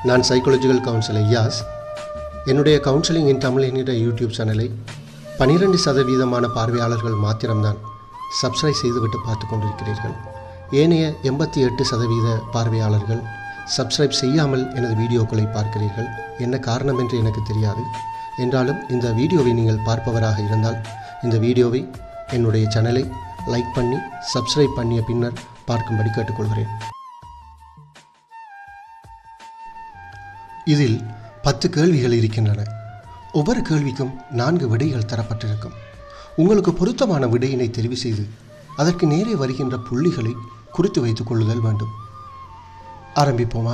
நான் psychological councillor யாஸ் என்னுடைய counselling இன் தமிழ் என்கிற யூடியூப் சேனலை பனிரெண்டு சதவீதமான பார்வையாளர்கள் மாத்திரம்தான் சப்ஸ்கிரைப் செய்துவிட்டு பார்த்து கொண்டிருக்கிறீர்கள் ஏனைய எண்பத்தி எட்டு சதவீத பார்வையாளர்கள் சப்ஸ்கிரைப் செய்யாமல் எனது வீடியோக்களை பார்க்கிறீர்கள் என்ன காரணம் என்று எனக்கு தெரியாது என்றாலும் இந்த வீடியோவை நீங்கள் பார்ப்பவராக இருந்தால் இந்த வீடியோவை என்னுடைய சேனலை லைக் பண்ணி சப்ஸ்கிரைப் பண்ணிய பின்னர் பார்க்கும்படி கேட்டுக்கொள்கிறேன் இதில் பத்து கேள்விகள் இருக்கின்றன ஒவ்வொரு கேள்விக்கும் நான்கு விடைகள் தரப்பட்டிருக்கும் உங்களுக்கு பொருத்தமான விடையினை தெரிவு செய்து அதற்கு நேரே வருகின்ற புள்ளிகளை குறித்து வைத்துக் கொள்ளுதல் வேண்டும் ஆரம்பிப்போமா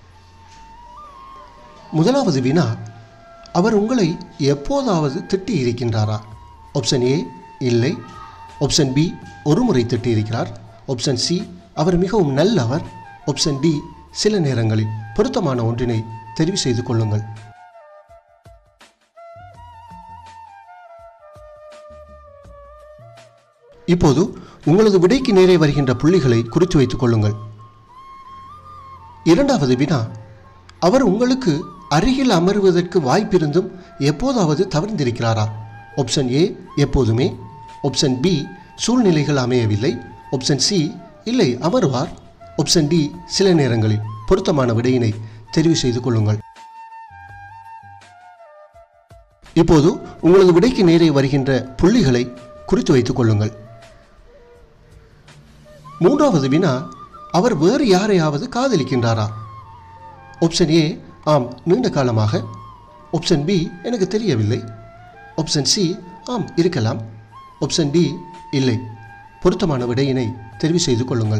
முதலாவது வினா அவர் உங்களை எப்போதாவது திட்டி இருக்கின்றாரா ஆப்ஷன் ஏ இல்லை ஆப்ஷன் பி ஒரு முறை திட்டி இருக்கிறார் ஆப்ஷன் சி அவர் மிகவும் நல்லவர் ஆப்ஷன் டி சில நேரங்களில் பொருத்தமான ஒன்றினை தெரிவு செய்து கொள்ளுங்கள் இப்போது உங்களது விடைக்கு நேரே வருகின்ற புள்ளிகளை குறித்து வைத்துக் கொள்ளுங்கள் இரண்டாவது வினா அவர் உங்களுக்கு அருகில் அமர்வதற்கு வாய்ப்பிருந்தும் எப்போதாவது தவிர்ந்திருக்கிறாரா ஆப்ஷன் ஏ எப்போதுமே ஆப்ஷன் பி சூழ்நிலைகள் அமையவில்லை ஆப்ஷன் சி இல்லை அமருவார் ஆப்ஷன் டி சில நேரங்களில் பொருத்தமான விடையினை தெரிவு செய்து கொள்ளுங்கள் இப்போது உங்களது விடைக்கு நேரே வருகின்ற புள்ளிகளை குறித்து வைத்துக் கொள்ளுங்கள் மூன்றாவது வினா அவர் வேறு யாரையாவது காதலிக்கின்றாரா ஆப்ஷன் ஏ ஆம் நீண்ட காலமாக ஆப்ஷன் பி எனக்கு தெரியவில்லை ஆப்ஷன் சி ஆம் இருக்கலாம் ஆப்ஷன் டி இல்லை பொருத்தமான விடையினை தெரிவு செய்து கொள்ளுங்கள்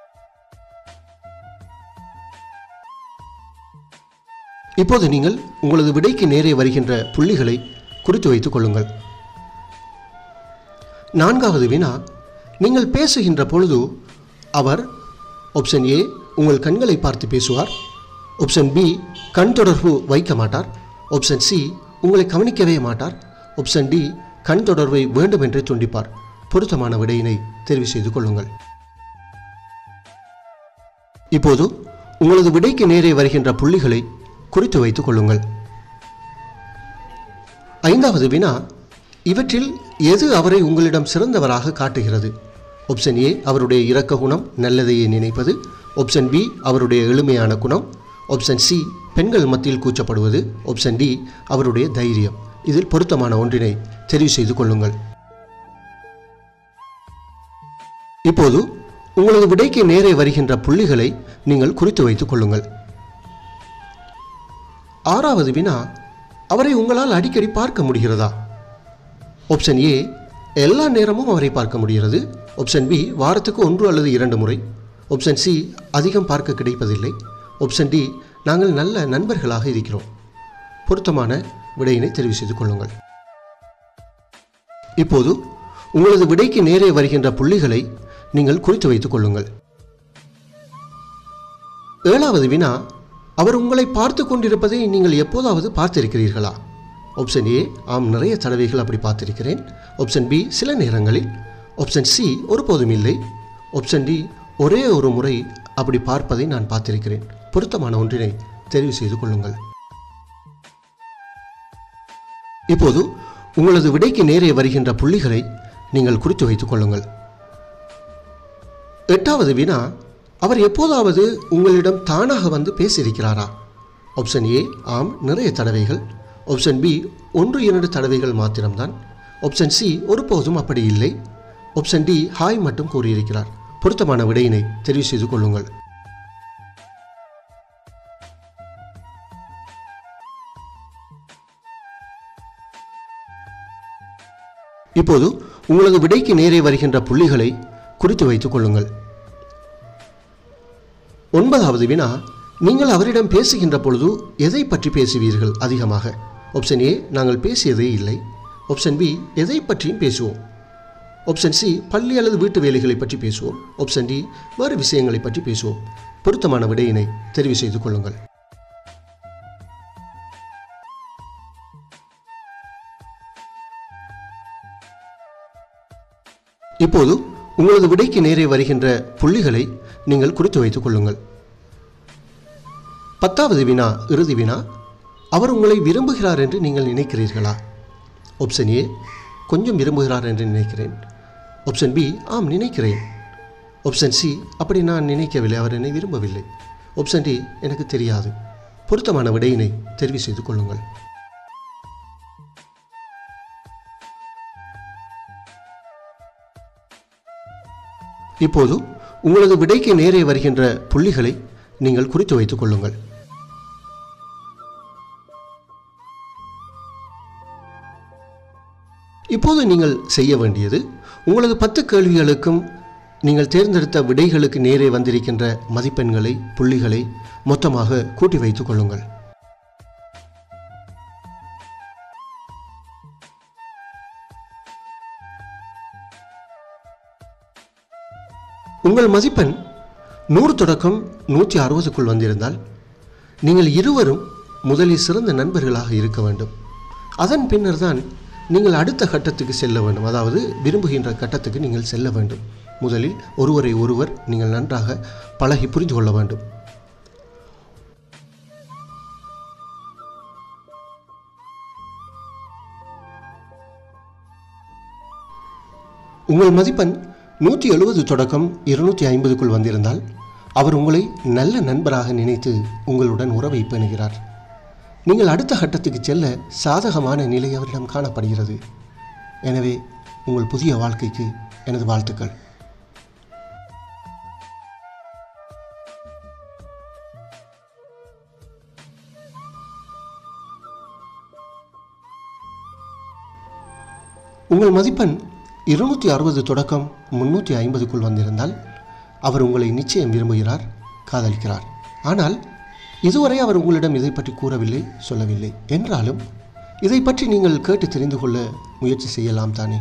இப்போது நீங்கள் உங்களது விடைக்கு நேரே வருகின்ற புள்ளிகளை குறித்து வைத்துக் கொள்ளுங்கள் நான்காவது வினா நீங்கள் பேசுகின்ற பொழுது அவர் ஆப்ஷன் ஏ உங்கள் கண்களை பார்த்து பேசுவார் ஆப்ஷன் பி கண் தொடர்பு வைக்க மாட்டார் ஆப்ஷன் சி உங்களை கவனிக்கவே மாட்டார் ஆப்ஷன் டி கண் தொடர்பை வேண்டும் என்றே துண்டிப்பார் பொருத்தமான விடையினை தெரிவு செய்து கொள்ளுங்கள் இப்போது உங்களது விடைக்கு நேரே வருகின்ற புள்ளிகளை குறித்து வைத்துக் கொள்ளுங்கள் ஐந்தாவது வினா இவற்றில் எது அவரை உங்களிடம் சிறந்தவராக காட்டுகிறது ஆப்ஷன் ஏ அவருடைய இரக்க குணம் நல்லதையே நினைப்பது ஆப்ஷன் பி அவருடைய எளிமையான குணம் ஆப்ஷன் சி பெண்கள் மத்தியில் கூச்சப்படுவது ஆப்ஷன் டி அவருடைய தைரியம் இதில் பொருத்தமான ஒன்றினை தெரிவு செய்து கொள்ளுங்கள் இப்போது உங்களது விடைக்கு நேரே வருகின்ற புள்ளிகளை நீங்கள் குறித்து வைத்துக் கொள்ளுங்கள் ஆறாவது வினா அவரை உங்களால் அடிக்கடி பார்க்க முடிகிறதா ஆப்ஷன் ஏ எல்லா நேரமும் அவரை பார்க்க முடிகிறது ஆப்ஷன் பி வாரத்துக்கு ஒன்று அல்லது இரண்டு முறை ஆப்ஷன் சி அதிகம் பார்க்க கிடைப்பதில்லை ஆப்ஷன் டி நாங்கள் நல்ல நண்பர்களாக இருக்கிறோம் பொருத்தமான விடையினை தெரிவு செய்து கொள்ளுங்கள் இப்போது உங்களது விடைக்கு நேரே வருகின்ற புள்ளிகளை நீங்கள் குறித்து வைத்துக் கொள்ளுங்கள் ஏழாவது வினா அவர் உங்களை பார்த்து கொண்டிருப்பதை நீங்கள் எப்போதாவது பார்த்திருக்கிறீர்களா ஆப்ஷன் ஏ ஆம் நிறைய தடவைகள் அப்படி பார்த்திருக்கிறேன் ஆப்ஷன் பி சில நேரங்களில் ஆப்ஷன் சி ஒருபோதும் இல்லை ஆப்ஷன் டி ஒரே ஒரு முறை அப்படி பார்ப்பதை நான் பார்த்திருக்கிறேன் பொருத்தமான ஒன்றினை தெரிவு செய்து கொள்ளுங்கள் இப்போது உங்களது விடைக்கு நேரே வருகின்ற புள்ளிகளை நீங்கள் குறித்து வைத்துக் கொள்ளுங்கள் எட்டாவது வினா அவர் எப்போதாவது உங்களிடம் தானாக வந்து பேசியிருக்கிறாரா ஆப்ஷன் ஏ ஆம் நிறைய தடவைகள் ஆப்ஷன் பி ஒன்று இரண்டு தடவைகள் மாத்திரம்தான் ஆப்ஷன் சி ஒருபோதும் அப்படி இல்லை ஆப்ஷன் டி ஹாய் மட்டும் கூறியிருக்கிறார் பொருத்தமான விடையினை தெரிவு செய்து கொள்ளுங்கள் இப்போது உங்களது விடைக்கு நேரே வருகின்ற புள்ளிகளை குறித்து வைத்துக் கொள்ளுங்கள் ஒன்பதாவது வினா நீங்கள் அவரிடம் பேசுகின்ற பொழுது எதை பற்றி பேசுவீர்கள் அதிகமாக ஆப்ஷன் ஏ நாங்கள் பேசியதே இல்லை ஆப்ஷன் பி எதை பற்றியும் பேசுவோம் ஆப்ஷன் சி பள்ளி அல்லது வீட்டு வேலைகளை பற்றி பேசுவோம் ஆப்ஷன் டி வேறு விஷயங்களை பற்றி பேசுவோம் பொருத்தமான விடையினை தெரிவு செய்து கொள்ளுங்கள் இப்போது உங்களது விடைக்கு நேரே வருகின்ற புள்ளிகளை நீங்கள் குறித்து வைத்துக் கொள்ளுங்கள் பத்தாவது வினா இறுதி வினா அவர் உங்களை விரும்புகிறார் என்று நீங்கள் நினைக்கிறீர்களா ஆப்ஷன் ஏ கொஞ்சம் விரும்புகிறார் என்று நினைக்கிறேன் ஆப்ஷன் பி ஆம் நினைக்கிறேன் ஆப்ஷன் சி அப்படி நான் நினைக்கவில்லை அவர் என்னை விரும்பவில்லை ஆப்ஷன் டி எனக்கு தெரியாது பொருத்தமான விடையினை தெரிவு செய்து கொள்ளுங்கள் இப்போது உங்களது விடைக்கு நேரே வருகின்ற புள்ளிகளை நீங்கள் குறித்து வைத்துக் கொள்ளுங்கள் இப்போது நீங்கள் செய்ய வேண்டியது உங்களது பத்து கேள்விகளுக்கும் நீங்கள் தேர்ந்தெடுத்த விடைகளுக்கு நேரே வந்திருக்கின்ற மதிப்பெண்களை புள்ளிகளை மொத்தமாக கூட்டி வைத்துக் கொள்ளுங்கள் உங்கள் மதிப்பெண் நூறு தொடக்கம் நூற்றி அறுபதுக்குள் வந்திருந்தால் நீங்கள் இருவரும் முதலில் சிறந்த நண்பர்களாக இருக்க வேண்டும் அதன் பின்னர் தான் நீங்கள் அடுத்த கட்டத்துக்கு செல்ல வேண்டும் அதாவது விரும்புகின்ற கட்டத்துக்கு நீங்கள் செல்ல வேண்டும் முதலில் ஒருவரை ஒருவர் நீங்கள் நன்றாக பழகி புரிந்து கொள்ள வேண்டும் உங்கள் மதிப்பெண் நூற்றி எழுபது தொடக்கம் இருநூற்றி ஐம்பதுக்குள் வந்திருந்தால் அவர் உங்களை நல்ல நண்பராக நினைத்து உங்களுடன் உறவை பேணுகிறார் நீங்கள் அடுத்த கட்டத்துக்கு செல்ல சாதகமான நிலை அவரிடம் காணப்படுகிறது எனவே உங்கள் புதிய வாழ்க்கைக்கு எனது வாழ்த்துக்கள் உங்கள் மதிப்பெண் இருநூற்றி அறுபது தொடக்கம் முன்னூற்றி ஐம்பதுக்குள் வந்திருந்தால் அவர் உங்களை நிச்சயம் விரும்புகிறார் காதலிக்கிறார் ஆனால் இதுவரை அவர் உங்களிடம் இதை பற்றி கூறவில்லை சொல்லவில்லை என்றாலும் இதை பற்றி நீங்கள் கேட்டு தெரிந்து கொள்ள முயற்சி செய்யலாம் தானே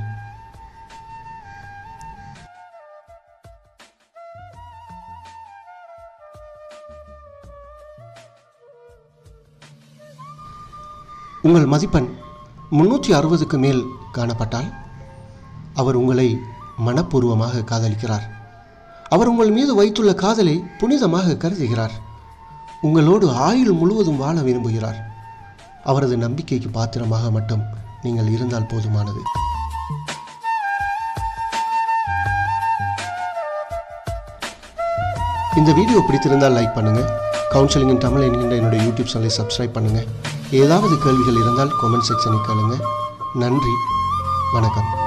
உங்கள் மதிப்பெண் முன்னூற்றி அறுபதுக்கு மேல் காணப்பட்டால் அவர் உங்களை மனப்பூர்வமாக காதலிக்கிறார் அவர் உங்கள் மீது வைத்துள்ள காதலை புனிதமாக கருதுகிறார் உங்களோடு ஆயுள் முழுவதும் வாழ விரும்புகிறார் அவரது நம்பிக்கைக்கு பாத்திரமாக மட்டும் நீங்கள் இருந்தால் போதுமானது இந்த வீடியோ பிடித்திருந்தால் லைக் பண்ணுங்கள் கவுன்சிலிங் இன் தமிழ் என்கின்ற என்னுடைய யூடியூப் சேனலை சப்ஸ்கிரைப் பண்ணுங்கள் ஏதாவது கேள்விகள் இருந்தால் கமெண்ட் செக்ஷனில் கேளுங்க நன்றி வணக்கம்